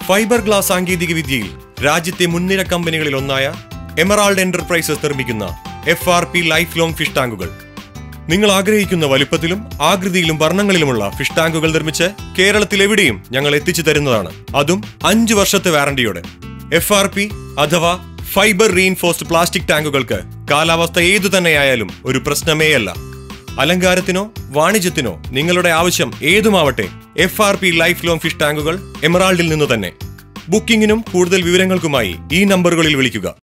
fibre glass സാങ്കേതിക വിദ്യയിൽ രാജ്യത്തെ മുൻനിര കമ്പനികളിൽ ഒന്നായ എമറാൾഡ് എന്റർപ്രൈസസ് നിർമ്മിക്കുന്ന F R P life long fish ടാങ്കുകൾ നിങ്ങൾ ആഗ്രഹിക്കുന്ന വലുപ്പത്തിലും ആകൃതിയിലും വർണ്ണങ്ങളിലുമുള്ള ഫിഷ് ടാങ്കുകൾ നിർമ്മിച്ച് കേരളത്തിൽ എവിടെയും ഞങ്ങൾ എത്തിച്ചു തരുന്നതാണ് അതും അഞ്ചു വർഷത്തെ വാറണ്ടിയോടെ എഫ് ആർ പി അഥവാ ഫൈബർ റീഇൻഫോഴ്സ്ഡ് പ്ലാസ്റ്റിക് ടാങ്കുകൾക്ക് കാലാവസ്ഥ ഏതു തന്നെയായാലും ഒരു പ്രശ്നമേയല്ല അലങ്കാരത്തിനോ വാണിജ്യത്തിനോ നിങ്ങളുടെ ആവശ്യം ഏതുമാവട്ടെ F R P life long fish ടാങ്കുകൾ എമറാൾഡിൽ നിന്ന് തന്നെ ബുക്കിംഗിനും കൂടുതൽ വിവരങ്ങൾക്കുമായി ഈ നമ്പറുകളിൽ വിളിക്കുക